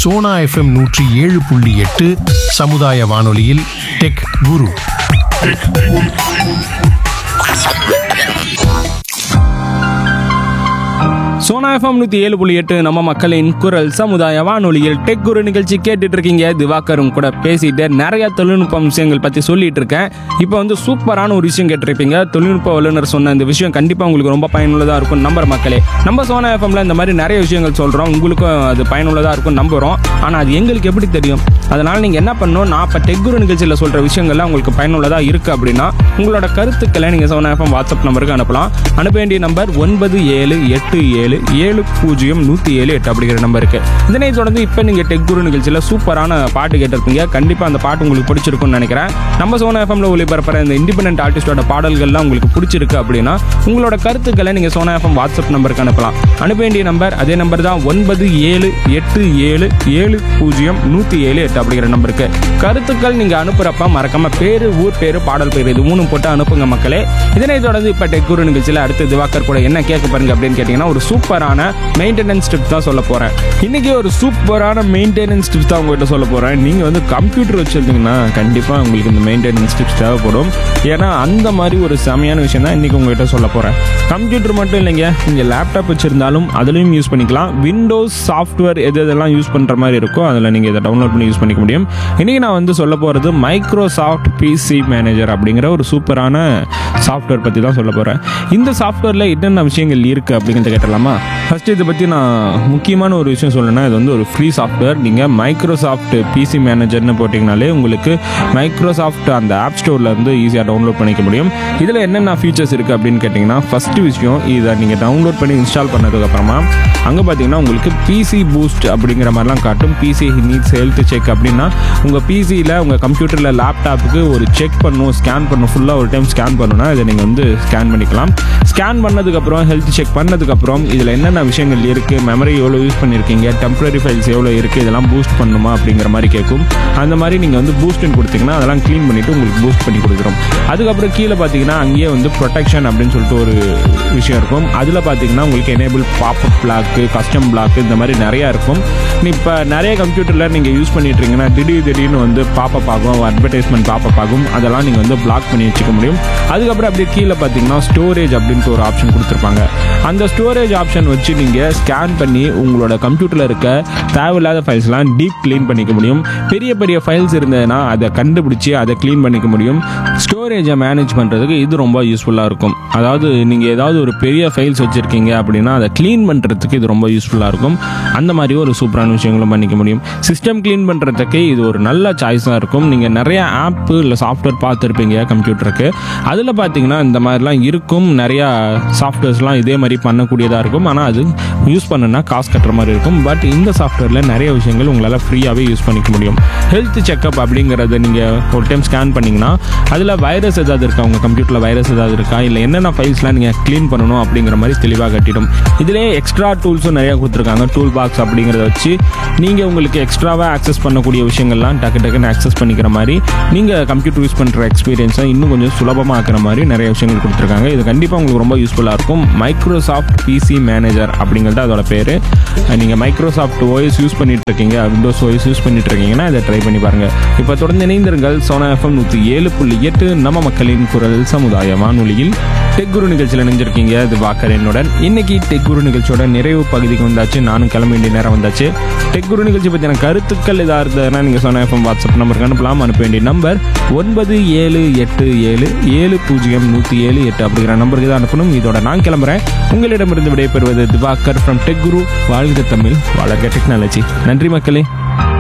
Sona FM நூற்றி ஏழு புள்ளி எட்டு சமுதாய வானொலியில் டெக் குரு சோனா எஃப்எம் நூற்றி ஏழு புள்ளி எட்டு நம்ம மக்களின் குரல் சமுதாய வானொலியில் டெக் குரு நிகழ்ச்சி கேட்டுட்டு இருக்கீங்க திவாகரும் கூட பேசிட்டு நிறைய தொழில்நுட்ப விஷயங்கள் பற்றி சொல்லிட்டு இருக்கேன் இப்போ வந்து சூப்பரான ஒரு விஷயம் கேட்டிருப்பீங்க தொழில்நுட்ப வல்லுநர் சொன்ன இந்த விஷயம் கண்டிப்பாக உங்களுக்கு ரொம்ப பயனுள்ளதாக இருக்கும் நம்புற மக்களே நம்ம சோனா எஃப்எம்ல இந்த மாதிரி நிறைய விஷயங்கள் சொல்கிறோம் உங்களுக்கும் அது பயனுள்ளதாக இருக்கும் நம்புகிறோம் ஆனால் அது எங்களுக்கு எப்படி தெரியும் அதனால் நீங்கள் என்ன பண்ணணும் நான் இப்போ டெக் குரு நிகழ்ச்சியில் சொல்கிற விஷயங்கள்லாம் உங்களுக்கு பயனுள்ளதாக இருக்குது அப்படின்னா உங்களோட கருத்துக்களை நீங்கள் சோனா எஃப்எம் வாட்ஸ்அப் நம்பருக்கு அனுப்பலாம் அனுப்ப வேண்டிய நம்பர் ஒன்பது ஏழு எட்டு ஏழு ஏழு பூஜ்ஜியம் நூற்றி ஏழு எட்டு அப்படிங்கிற நம்பருக்கு இதனை தொடர்ந்து இப்போ நீங்கள் டெக் குரு நிகழ்ச்சியில் சூப்பரான பாட்டு கேட்டிருப்பீங்க கண்டிப்பாக அந்த பாட்டு உங்களுக்கு பிடிச்சிருக்கும்னு நினைக்கிறேன் நம்ம சோனா எஃப்எம்ல ஒளிபரப்புற இந்த இண்டிபெண்டன்ட் ஆர்டிஸ்டோட பாடல்கள்லாம் உங்களுக்கு பிடிச்சிருக்கு அப்படின்னா உங்களோட கருத்துக்களை நீங்கள் சோனா எஃப்எம் வாட்ஸ்அப் நம்பருக்கு அனுப்பலாம் அனுப்ப வேண்டிய நம்பர் அதே நம்பர் தான் ஒன்பது ஏழு எட்டு ஏழு ஏழு பூஜ்ஜியம் நூற்றி ஏழு எட்டு அப்படிங்கிற நம்பருக்கு கருத்துக்கள் நீங்கள் அனுப்புகிறப்ப மறக்காம பேர் ஊர் பேர் பாடல் பேர் இது மூணும் போட்டு அனுப்புங்க மக்களே இதனை தொடர்ந்து இப்போ டெக் குரு நிகழ்ச்சியில் அடுத்து திவாகர் கூட என்ன கேட்க பாருங்க அப்படின்னு கேட்டிங்கன்னா ஒரு சூப்பரான மெயின்டெனன்ஸ் டிப்ஸ் தான் சொல்ல போகிறேன் இன்னைக்கு ஒரு சூப்பரான மெயின்டெனன்ஸ் டிப்ஸ் தான் உங்கள்கிட்ட சொல்ல போகிறேன் நீங்கள் வந்து கம்ப்யூட்டர் வச்சுருந்தீங்கன்னா கண்டிப்பாக உங்களுக்கு இந்த மெயின்டெனன்ஸ் டிப்ஸ் தேவைப்படும் ஏன்னா அந்த மாதிரி ஒரு செமையான விஷயம் தான் இன்றைக்கி உங்கள்கிட்ட சொல்ல போகிறேன் கம்ப்யூட்டர் மட்டும் இல்லைங்க நீங்கள் லேப்டாப் வச்சுருந்தாலும் அதுலேயும் யூஸ் பண்ணிக்கலாம் விண்டோஸ் சாஃப்ட்வேர் எது எதெல்லாம் யூஸ் பண்ணுற மாதிரி இருக்கோ அதில் நீங்கள் இதை டவுன்லோட் பண்ணி யூஸ் பண்ணிக்க முடியும் இன்றைக்கி நான் வந்து சொல்ல போகிறது மைக்ரோசாஃப்ட் பிசி மேனேஜர் அப்படிங்கிற ஒரு சூப்பரான சாஃப்ட்வேர் பற்றி தான் சொல்ல போகிறேன் இந்த சாஃப்ட்வேரில் என்னென்ன விஷயங்கள் இருக்குது அப்படிங்கிறத கேட்டலாமா ஃபஸ்ட்டு இதை பற்றி நான் முக்கியமான ஒரு விஷயம் சொல்லணும்னா இது வந்து ஒரு ஃப்ரீ சாஃப்ட்வேர் நீங்கள் மைக்ரோசாஃப்ட் பிசி மேனேஜர்னு போட்டிங்கனாலே உங்களுக்கு மைக்ரோசாஃப்ட் அந்த ஆப் ஸ்டோரில் இருந்து ஈஸியாக டவுன்லோட் பண்ணிக்க முடியும் இதில் என்னென்ன ஃபீச்சர்ஸ் இருக்குது அப்படின்னு கேட்டிங்கன்னா ஃபஸ்ட்டு விஷயம் இதை நீங்கள் டவுன்லோட் பண்ணி இன்ஸ்டால் பண்ணதுக்கப்புறமா அங்கே பார்த்தீங்கன்னா உங்களுக்கு பிசி பூஸ்ட் அப்படிங்கிற மாதிரிலாம் காட்டும் பிசி நீட்ஸ் ஹெல்த் செக் அப்படின்னா உங்கள் பிசியில் உங்கள் கம்ப்யூட்டரில் லேப்டாப்புக்கு ஒரு செக் பண்ணும் ஸ்கேன் பண்ணும் ஃபுல்லாக ஒரு டைம் ஸ்கேன் பண்ணணும்னா இதை நீங்கள் வந்து ஸ்கேன் பண்ணிக்கலாம் ஸ்கேன் பண்ணதுக்கப்புறம் ஹெல்த் செக் பண்ணதுக்கப்புறம் இதில் என்னென்ன விஷயங்கள் இருக்குது மெமரி எவ்வளோ யூஸ் பண்ணியிருக்கீங்க டெம்பரரி ஃபைல்ஸ் எவ்வளோ இருக்குது இதெல்லாம் பூஸ்ட் பண்ணணுமா அப்படிங்கிற மாதிரி கேட்கும் அந்த மாதிரி நீங்கள் வந்து பூஸ்ட்னு கொடுத்தீங்கன்னா அதெல்லாம் க்ளீன் பண்ணிவிட்டு உங்களுக்கு பூஸ்ட் பண்ணி கொடுக்குறோம் அதுக்கப்புறம் கீழே பார்த்தீங்கன்னா அங்கேயே வந்து ப்ரொடெக்ஷன் அப்படின்னு சொல்லிட்டு ஒரு விஷயம் இருக்கும் அதில் பார்த்தீங்கன்னா உங்களுக்கு enable popup block custom block இந்த மாதிரி நிறையா இருக்கும் இப்போ நிறைய கம்ப்யூட்டரில் நீங்கள் யூஸ் பண்ணிட்டுருங்கன்னா திடீர் திடீர்னு வந்து பாப்பப் ஆகும் அட்வர்டைஸ்மெண்ட் பாப்பப் ஆகும் அதெல்லாம் நீங்கள் வந்து பிளாக் பண்ணி வச்சுக்க முடியும் அதுக்கப்புறம் அப்படியே கீழே பார்த்தீங்கன்னா ஸ்டோரேஜ் அப்படின்ட்டு ஒரு ஆப்ஷன் கொடுத்துருப்பாங்க அந்த ஸ்டோரேஜ் ஆப்ஷன் வச்சு நீங்கள் ஸ்கேன் பண்ணி உங்களோட கம்ப்யூட்டரில் இருக்க தேவையில்லாத ஃபைல்ஸ்லாம் டீப் க்ளீன் பண்ணிக்க முடியும் பெரிய பெரிய ஃபைல்ஸ் இருந்ததுன்னா அதை கண்டுபிடிச்சி அதை க்ளீன் பண்ணிக்க முடியும் ஸ்டோரேஜை மேனேஜ் பண்ணுறதுக்கு இது ரொம்ப யூஸ்ஃபுல்லாக இருக்கும் அதாவது நீங்கள் ஏதாவது ஒரு பெரிய ஃபைல்ஸ் வச்சுருக்கீங்க அப்படின்னா அதை க்ளீன் பண்ணுறதுக்கு இது ரொம்ப யூஸ்ஃபுல்லாக இருக்கும் அந்த மாதிரி ஒரு சூப்பரான விஷயங்களும் பண்ணிக்க முடியும் சிஸ்டம் க்ளீன் பண்ணுறதுக்கு இது ஒரு நல்ல சாய்ஸாக இருக்கும் நீங்கள் நிறைய ஆப்பு இல்லை சாஃப்ட்வேர் பார்த்துருப்பீங்க கம்ப்யூட்டருக்கு அதில் பார்த்தீங்கன்னா இந்த மாதிரிலாம் இருக்கும் நிறையா சாஃப்ட்வேர்ஸ்லாம் இதே மாதிரி பண்ணக்கூடியதாக இருக்கும் ஆனால் அது யூஸ் பண்ணுனா காசு கட்டுற மாதிரி இருக்கும் பட் இந்த சாஃப்ட்வேரில் நிறைய விஷயங்கள் உங்களால் ஃப்ரீயாகவே யூஸ் பண்ணிக்க முடியும் ஹெல்த் செக்கப் அப்படிங்கிறத நீங்கள் ஒரு டைம் ஸ்கேன் பண்ணிங்கன்னா அதில் வைரஸ் ஏதாவது இருக்கா உங்கள் கம்ப்யூட்டரில் வைரஸ் ஏதாவது இருக்கா இல்லை என்னென்ன ஃபைல்ஸ்லாம் நீங்கள் க்ளீன் பண்ணணும் அப்படிங்கிற மாதிரி தெளிவாக கட்டிடும் இதிலே எக்ஸ்ட்ரா டூல்ஸும் நிறையா கொடுத்துருக்காங்க டூல் பாக்ஸ் அப்படிங்கிறத வச்சு நீங்கள் உங்களுக்கு எக்ஸ்ட்ராவாக ஆக்சஸ் பண்ணக்கூடிய விஷயங்கள்லாம் டக்கு டக்குன்னு ஆக்சஸ் பண்ணிக்கிற மாதிரி நீங்கள் கம்ப்யூட்டர் யூஸ் பண்ணுற எக்ஸ்பீரியன்ஸை இன்னும் கொஞ்சம் சுலபமாக ஆக்குற மாதிரி நிறைய விஷயங்கள் கொடுத்துருக்காங்க இது கண்டிப்பாக உங்களுக்கு ரொம்ப யூஸ்ஃபுல்லாக இருக்கும் மைக்ரோசாஃப்ட் பிசி மேனேஜர் அப்படிங்கிறது அதோட பேர் நீங்கள் மைக்ரோசாஃப்ட் ஓஎஸ் யூஸ் பண்ணிட்டு இருக்கீங்க விண்டோஸ் ஓஎஸ் யூஸ் பண்ணிட்டு இருக்கீங்கன்னா இதை ட்ரை பண்ணி பாருங்கள் இப்போ தொடர்ந்து இணைந்திருங்கள் சோனா எஃப்எம் நூற்றி ஏழு புள்ளி எட்டு நம்ம மக்களின் குரல் சமுதாய வானொலியில் டெக் குரு நிகழ்ச்சியில் இணைஞ்சிருக்கீங்க இது வாக்கர் என்னுடன் இன்னைக்கு டெக் குரு நிகழ்ச்சியோட நிறைவு பகுதிக்கு வந்தாச்சு நானும் கிளம்ப வேண்டிய நேரம் வந்தாச்சு டெக் குரு நிகழ்ச்சி பற்றின கருத்துக்கள் எதாக இருந்ததுன்னா நீங்கள் சொன்ன எஃப்எம் வாட்ஸ்அப் நம்பருக்கு அனுப்பலாம் அனுப்ப வேண்டிய நம்பர் ஒன்பது ஏழு எட்டு ஏழு ஏழு பூஜ்ஜியம் நூற்றி ஏழு எட்டு அப்படிங்கிற நம்பருக்கு தான் அனுப்பணும் இதோட நான் கிளம்புறேன் உங்களிடமிருந்து விடைபெறுவது திவாகர் ஃப்ரம் டெக் குரு வாழ்க தமிழ் வளர்க டெக்னாலஜி நன்றி மக்களே